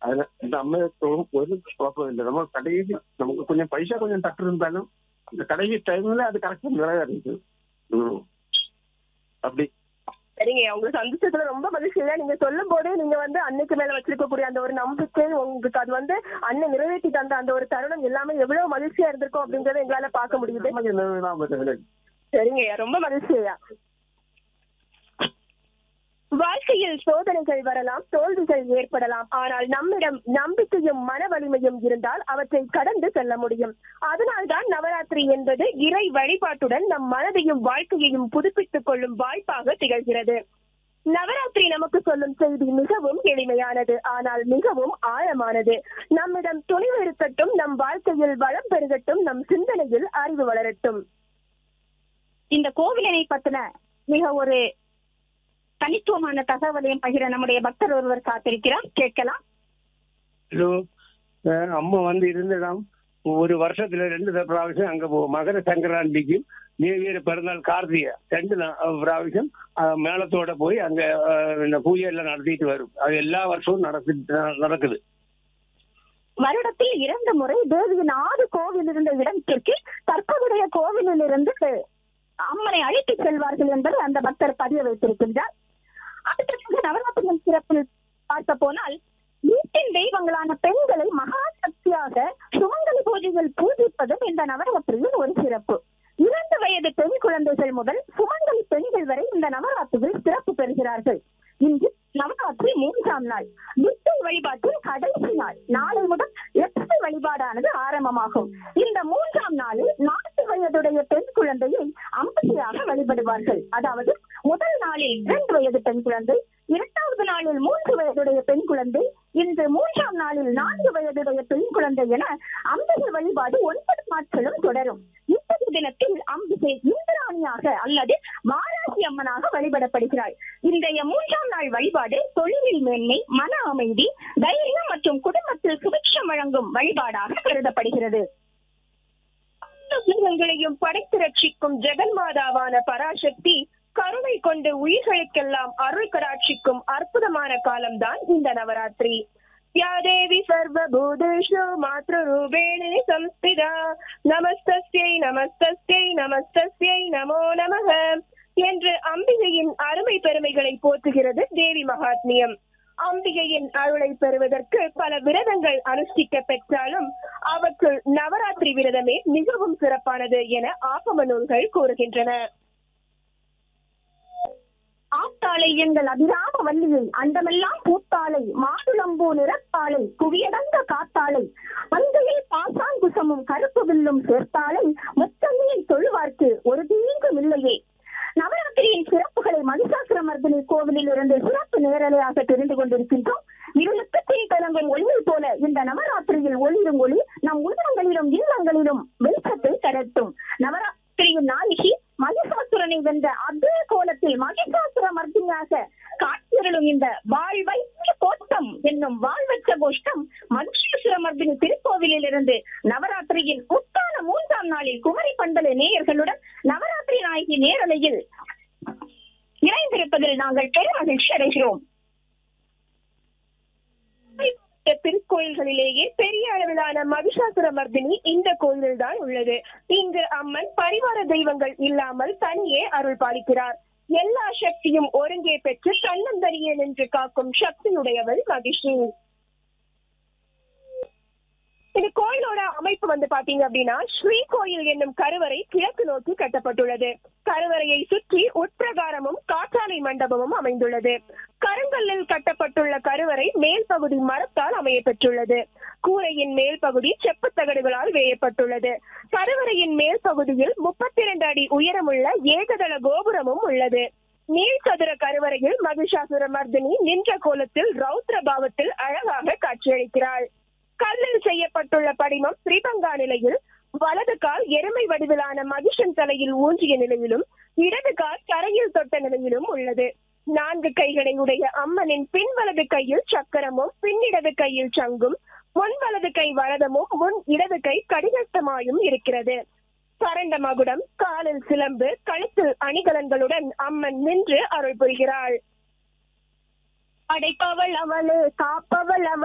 அதுல இந்த அம்மையத்துவம் ஒரு குழப்பம் இல்லை நம்ம கடைசி நமக்கு கொஞ்சம் பைசா கொஞ்சம் தட்டு இருந்தாலும் அந்த கடைசி டைம்ல அது கரெக்டா நிறைவேறிச்சு ம் அப்படி சரிங்க உங்க சந்தோஷத்துல ரொம்ப மகிழ்ச்சி இல்ல நீங்க சொல்லும் போதே நீங்க வந்து அன்னைக்கு மேல வச்சிருக்கக்கூடிய அந்த ஒரு நம்பிக்கை உங்களுக்கு அது வந்து அண்ணன் நிறைவேற்றி தந்த அந்த ஒரு தருணம் எல்லாமே எவ்வளவு மகிழ்ச்சியா இருந்திருக்கும் அப்படிங்கறத எங்களால பார்க்க முடியுது நமக்கு என்ன வேணாம் பட்டவில்லை. சரிங்க ரொம்ப மகிழ்ச்சியா வாழ்க்கையில் சோதனைகள் வரலாம் தோல்விகள் ஏற்படலாம் ஆனால் நம்மிடம் நம்பிக்கையும் மன வலிமையும் இருந்தால் அவற்றை கடந்து செல்ல முடியும் அதனால்தான் நவராத்திரி என்பது இறை வழிபாட்டுடன் நம் மனதையும் வாழ்க்கையையும் புதுப்பித்துக் கொள்ளும் வாய்ப்பாக திகழ்கிறது நவராத்திரி நமக்கு சொல்லும் செய்தி மிகவும் எளிமையானது ஆனால் மிகவும் ஆழமானது நம்மிடம் துணிவு இருக்கட்டும் நம் வாழ்க்கையில் வளம் பெருகட்டும் நம் சிந்தனையில் அறிவு வளரட்டும் இந்த கோவிலினை பத்தின மிக ஒரு தனித்துவமான தகவலையும் பகிர நம்முடைய பக்தர் ஒருவர் காத்திருக்கிறார் கேட்கலாம் ஹலோ அஹ் அம்மா வந்து இருந்ததாம் ஒரு வருஷத்துல ரெண்டு தடவை பிராവശ്யம் அங்க போவோம் மகர சங்கராந்திக்கும் தேவியர் பிறந்தாள் கார்த்திகை ரெண்டு நா- பிராവശ്யம் அஹ், மேளத்தோட போய் அங்க அஹ், இந்த பூஜை எல்லாம் நடத்திட்டு வரும் அது எல்லா வருஷமும் நடக்கு நடக்குது வருடத்தில் இரண்டு முறை தேவியின் ஆறு கோவில் இருந்த இடத்திற்கு தற்போதைய கோவிலில் இருந்து அம்மனை அழைத்து செல்வார்கள் என்பதை அந்த பக்தர் பதிய வைத்திருக்கின்றார் அடுத்ததாக நவராத்திரியின் சிறப்பில் பார்க்க போனால் வீட்டின் தெய்வங்களான பெண்களை மகா சக்தியாக சுமங்கலி பூஜையில் பூஜிப்பதும் இந்த நவராத்திரியின் ஒரு சிறப்பு இரண்டு வயது பெண் குழந்தைகள் முதல் சுமங்கலி பெண்கள் வரை இந்த நவராத்திரியில் சிறப்பு பெறுகிறார்கள் இன்று நவராத்திரி மூன்றாம் நாள் நித்திய வழிபாட்டின் கடைசி நாள் நாளை முதல் லட்சுமி வழிபாடானது ஆரம்பமாகும் இந்த மூன்றாம் நாளில் நான்கு வயதுடைய பெண் குழந்தையை அம்பிகையாக வழிபடுவார்கள் அதாவது முதல் நாளில் இரண்டு வயது பெண் குழந்தை இரண்டாவது நாளில் மூன்று வயதுடைய பெண் குழந்தை இன்று மூன்றாம் நாளில் நான்கு வயதுடைய பெண் குழந்தை என அம்பிகை வழிபாடு ஒன்பது நாட்களும் தொடரும் இன்றைய தினத்தில் அம்பிகை இந்திராணியாக அல்லது வாராகி அம்மனாக வழிபடப்படுகிறாள் இன்றைய மூன்றாம் நாள் வழிபாடு தொழிலில் மேன்மை மன அமைதி தைரியம் மற்றும் குடும்பத்தில் சுபிட்சம் வழங்கும் வழிபாடாக கருதப்படுகிறது உலகங்களையும் படைத்து ரட்சிக்கும் ஜெகன்மாதாவான பராசக்தி கருணை கொண்டு உயிர்களுக்கெல்லாம் அருள் கடாட்சிக்கும் அற்புதமான காலம்தான் இந்த நவராத்திரி யா தேவி சர்வபூதேஷு மாத்ருரூபேண சம்ஸ்திதா நமஸ்தஸ்யை நமஸ்தஸ்யை நமஸ்தஸ்யை நமோ நமக என்று அம்பிகையின் அருமை பெருமைகளை போற்றுகிறது தேவி மகாத்மியம் அம்பிகையின் அருளை பெறுவதற்கு பல விரதங்கள் அனுஷ்டிக்க பெற்றாலும் அவற்றுள் நவராத்திரி விரதமே மிகவும் சிறப்பானது என ஆகம நூல்கள் கூறுகின்றன ஆத்தாளை எங்கள் அபிராம வள்ளியை அண்டமெல்லாம் பூத்தாளை மாதுளம்பூ நிறத்தாளை குவியடங்க காத்தாளை மந்தையில் பாசாங்குசமும் கருப்பு வில்லும் சேர்த்தாளை முத்தம்மையை தொழுவார்க்கு ஒரு தீங்கும் இல்லையே நவராத்திரியின் சிறப்புகளை மகிஷாசுரமர்தினி கோவிலில் இருந்து சிறப்பு நேரலையாக தெரிந்து கொண்டிருக்கின்றோம் இருளுக்கு பின் கலங்கும் ஒளியை போல இந்த நவராத்திரியில் ஒளிரும் ஒளி நம் உள்ளங்களிலும் இல்லங்களிலும் வெளிச்சத்தை தரட்டும் நவராத்திரியின் நாயகி மகிஷாசுரனை வென்ற அதே கோலத்தில் மகிஷாசுர மர்தினியாக காட்சியருளும் இந்த வாழ்வைத்த கோட்டம் என்னும் வாழ்வற்ற கோஷ்டம் மகிஷாசுர மர்தினி திருக்கோவிலில் இருந்து நவராத்திரியின் உத்தான மூன்றாம் நாளில் குமரி பண்டல நேயர்களுடன் நவராத்திரி நாயகி நேரலையில் இணைந்திருப்பதில் நாங்கள் பெரும் மகிழ்ச்சி அடைகிறோம் திருக்கோயில்களிலேயே பெரிய அளவிலான மகிஷாசுர மர்தினி இந்த கோயிலில் தான் உள்ளது இங்கு அம்மன் பரிவார தெய்வங்கள் இல்லாமல் தனியே அருள் பாலிக்கிறார் எல்லா சக்தியும் ஒருங்கே பெற்று கண்ணந்தனியே நின்று காக்கும் சக்தியுடையவள் மகிஷி இந்த கோயிலோட அமைப்பு வந்து பாத்தீங்க அப்படின்னா ஸ்ரீ கோயில் என்னும் கருவறை கிழக்கு நோக்கி கட்டப்பட்டுள்ளது கருவறையை சுற்றி உட்பிரகாரமும் காற்றாலை மண்டபமும் அமைந்துள்ளது கருங்கல்லில் கட்டப்பட்டுள்ள கருவறை மேல் பகுதி மரத்தால் அமைய பெற்றுள்ளது கூரையின் மேல் பகுதி செப்புத் தகடுகளால் வேயப்பட்டுள்ளது கருவறையின் மேல் பகுதியில் முப்பத்தி இரண்டு அடி உயரமுள்ள ஏகதள கோபுரமும் உள்ளது நீள்சதுர கருவறையில் மகிஷாசுர மர்தினி நின்ற கோலத்தில் ரௌத்ர பாவத்தில் அழகாக காட்சியளிக்கிறாள் கல்லில் செய்யப்பட்டுள்ள படிமம் ஸ்ரீபங்கா நிலையில் வலது கால் எருமை வடிவிலான மகிஷன் தலையில் ஊன்றிய நிலையிலும் இடது கால் தரையில் தொட்ட நிலையிலும் உள்ளது நான்கு கைகளை உடைய அம்மனின் பின் வலது கையில் சக்கரமும் பின்னிடது கையில் சங்கும் முன் வலது கை வரதமும் முன் இடது கை கடிகட்டமாயும் இருக்கிறது பரண்ட மகுடம் காலில் சிலம்பு கழுத்தில் அணிகலன்களுடன் அம்மன் நின்று அருள் புரிகிறாள் அடைப்பவள் அவளே காப்பவள் அவள்